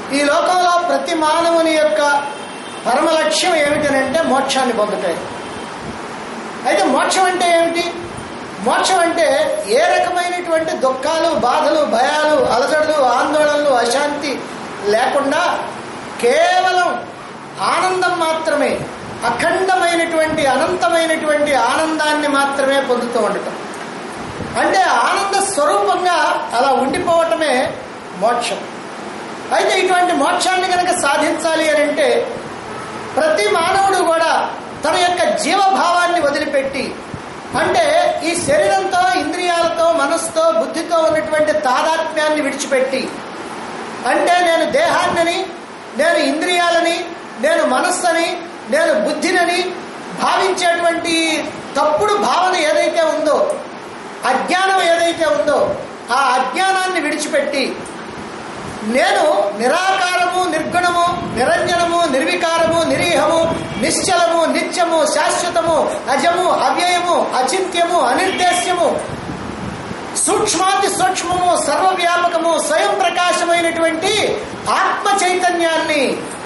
ఈ లోకంలో ప్రతి మానవుని యొక్క పరమ లక్ష్యం ఏమిటనంటే మోక్షాన్ని పొందటం అయితే మోక్షం అంటే ఏమిటి మోక్షం అంటే ఏ రకమైనటువంటి దుఃఖాలు బాధలు భయాలు అలజడులు ఆందోళనలు అశాంతి లేకుండా కేవలం ఆనందం మాత్రమే అఖండమైనటువంటి అనంతమైనటువంటి ఆనందాన్ని మాత్రమే పొందుతూ ఉండటం అంటే ఆనంద స్వరూపంగా అలా ఉండిపోవటమే మోక్షం అయితే ఇటువంటి మోక్షాన్ని కనుక సాధించాలి అని అంటే ప్రతి మానవుడు కూడా తన యొక్క జీవభావాన్ని వదిలిపెట్టి అంటే ఈ శరీరంతో ఇంద్రియాలతో మనస్సుతో బుద్ధితో ఉన్నటువంటి తాదాత్మ్యాన్ని విడిచిపెట్టి అంటే నేను దేహాన్నని నేను ఇంద్రియాలని నేను మనస్సుని నేను బుద్ధినని భావించేటువంటి తప్పుడు భావన ఏదైతే ఉందో అజ్ఞానం ఏదైతే ఉందో ఆ అజ్ఞానాన్ని విడిచిపెట్టి నేను నిరాకారము నిర్గుణము నిరంజనము నిర్వికారము నిరీహము నిశ్చలము నిత్యము శాశ్వతము అజము అవ్యయము అచింత్యము అనిర్దేశ్యము సూక్ష్మాతి సూక్ష్మము సర్వవ్యాపకము స్వయం ప్రకాశమైనటువంటి ఆత్మ చైతన్యాన్ని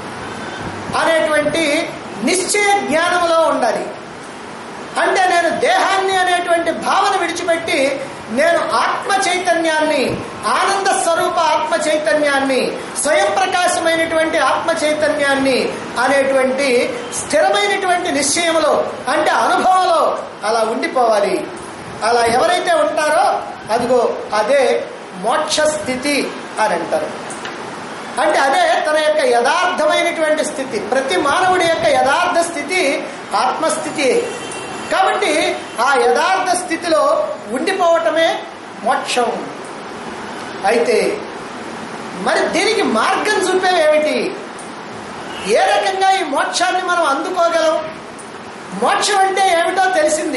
అనేటువంటి నిశ్చయ జ్ఞానంలో ఉండాలి అంటే నేను దేహాన్ని అనేటువంటి భావన విడిచిపెట్టి నేను ఆత్మ చైతన్యాన్ని ఆనంద స్వరూప ఆత్మ చైతన్యాన్ని స్వయం ప్రకాశమైనటువంటి ఆత్మ చైతన్యాన్ని అనేటువంటి స్థిరమైనటువంటి నిశ్చయంలో అంటే అనుభవంలో అలా ఉండిపోవాలి అలా ఎవరైతే ఉంటారో అదిగో అదే మోక్ష స్థితి అని అంటారు అంటే అదే తన యొక్క యథార్థమైనటువంటి స్థితి ప్రతి మానవుడి యొక్క యథార్థ స్థితి ఆత్మస్థితి కాబట్టి ఆ యథార్థ స్థితిలో ఉండిపోవటమే మోక్షం అయితే మరి దీనికి మార్గం చూపేవేమిటి ఏ రకంగా ఈ మోక్షాన్ని మనం అందుకోగలం మోక్షం అంటే ఏమిటో తెలిసింది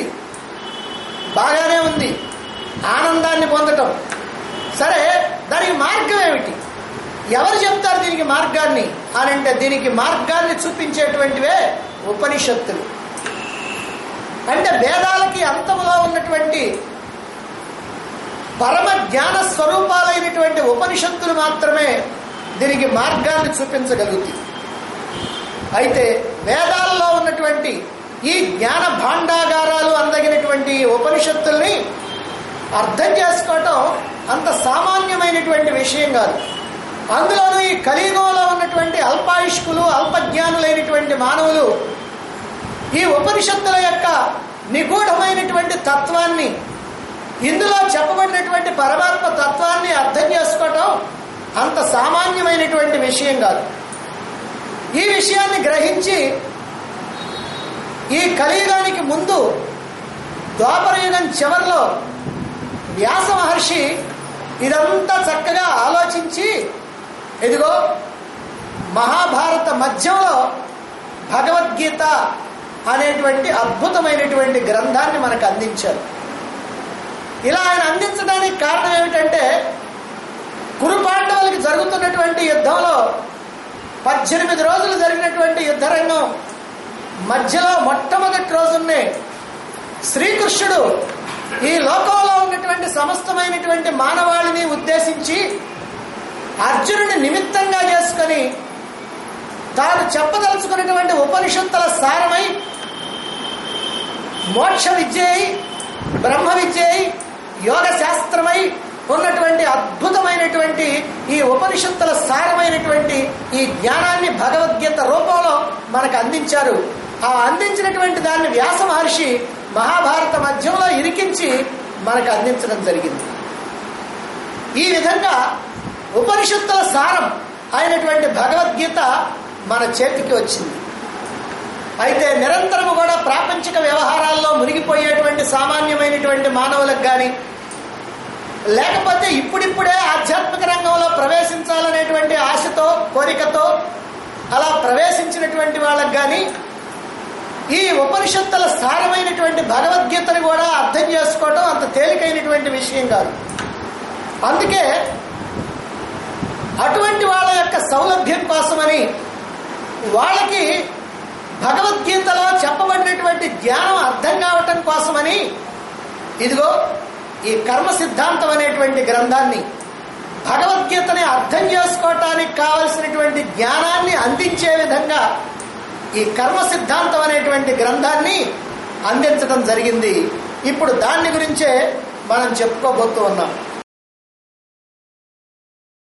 బాగానే ఉంది ఆనందాన్ని పొందటం సరే దానికి మార్గం ఏమిటి ఎవరు చెప్తారు దీనికి మార్గాన్ని అని అంటే దీనికి మార్గాన్ని చూపించేటువంటివే ఉపనిషత్తులు అంటే వేదాలకి అంతములో ఉన్నటువంటి పరమ జ్ఞాన స్వరూపాలైనటువంటి ఉపనిషత్తులు మాత్రమే దీనికి మార్గాన్ని చూపించగలుగుతాయి అయితే వేదాలలో ఉన్నటువంటి ఈ జ్ఞాన భాండాగారాలు అందగినటువంటి ఉపనిషత్తుల్ని అర్థం చేసుకోవటం అంత సామాన్యమైనటువంటి విషయం కాదు అందులోనూ ఈ కలియుగంలో ఉన్నటువంటి అల్పాయుష్కులు అల్పజ్ఞానులైనటువంటి మానవులు ఈ ఉపనిషత్తుల యొక్క నిగూఢమైనటువంటి తత్వాన్ని ఇందులో చెప్పబడినటువంటి పరమాత్మ తత్వాన్ని అర్థం చేసుకోవటం అంత సామాన్యమైనటువంటి విషయం కాదు ఈ విషయాన్ని గ్రహించి ఈ కలియుగానికి ముందు ద్వాపరయుగం చివరిలో వ్యాస మహర్షి ఇదంతా చక్కగా ఆలోచించి ఇదిగో మహాభారత మధ్యంలో భగవద్గీత అనేటువంటి అద్భుతమైనటువంటి గ్రంథాన్ని మనకు అందించారు ఇలా ఆయన అందించడానికి కారణం ఏమిటంటే కురుపాండవులకి జరుగుతున్నటువంటి యుద్ధంలో పద్దెనిమిది రోజులు జరిగినటువంటి యుద్ధరంగం మధ్యలో మొట్టమొదటి రోజున్నే శ్రీకృష్ణుడు ఈ లోకంలో ఉన్నటువంటి సమస్తమైనటువంటి మానవాళిని ఉద్దేశించి అర్జునుని నిమిత్తంగా చేసుకొని తాను చెప్పదలుచుకున్నటువంటి ఉపనిషత్తుల సారమై మోక్ష విద్యై బ్రహ్మ విద్యై యోగ శాస్త్రమై ఉన్నటువంటి అద్భుతమైనటువంటి ఈ ఉపనిషత్తుల సారమైనటువంటి ఈ జ్ఞానాన్ని భగవద్గీత రూపంలో మనకు అందించారు ఆ అందించినటువంటి దాన్ని వ్యాస మహర్షి మహాభారత మధ్యంలో ఇరికించి మనకు అందించడం జరిగింది ఈ విధంగా ఉపనిషత్తుల సారం అయినటువంటి భగవద్గీత మన చేతికి వచ్చింది అయితే నిరంతరము కూడా ప్రాపంచిక వ్యవహారాల్లో మునిగిపోయేటువంటి సామాన్యమైనటువంటి మానవులకు కానీ లేకపోతే ఇప్పుడిప్పుడే ఆధ్యాత్మిక రంగంలో ప్రవేశించాలనేటువంటి ఆశతో కోరికతో అలా ప్రవేశించినటువంటి వాళ్ళకి కానీ ఈ ఉపనిషత్తుల సారమైనటువంటి భగవద్గీతను కూడా అర్థం చేసుకోవడం అంత తేలికైనటువంటి విషయం కాదు అందుకే అటువంటి వాళ్ళ యొక్క సౌలభ్యం కోసమని వాళ్ళకి భగవద్గీతలో చెప్పబడినటువంటి జ్ఞానం అర్థం కావటం కోసమని ఇదిగో ఈ కర్మ సిద్ధాంతం అనేటువంటి గ్రంథాన్ని భగవద్గీతని అర్థం చేసుకోవటానికి కావలసినటువంటి జ్ఞానాన్ని అందించే విధంగా ఈ కర్మ సిద్ధాంతం అనేటువంటి గ్రంథాన్ని అందించడం జరిగింది ఇప్పుడు దాన్ని గురించే మనం చెప్పుకోబోతూ ఉన్నాం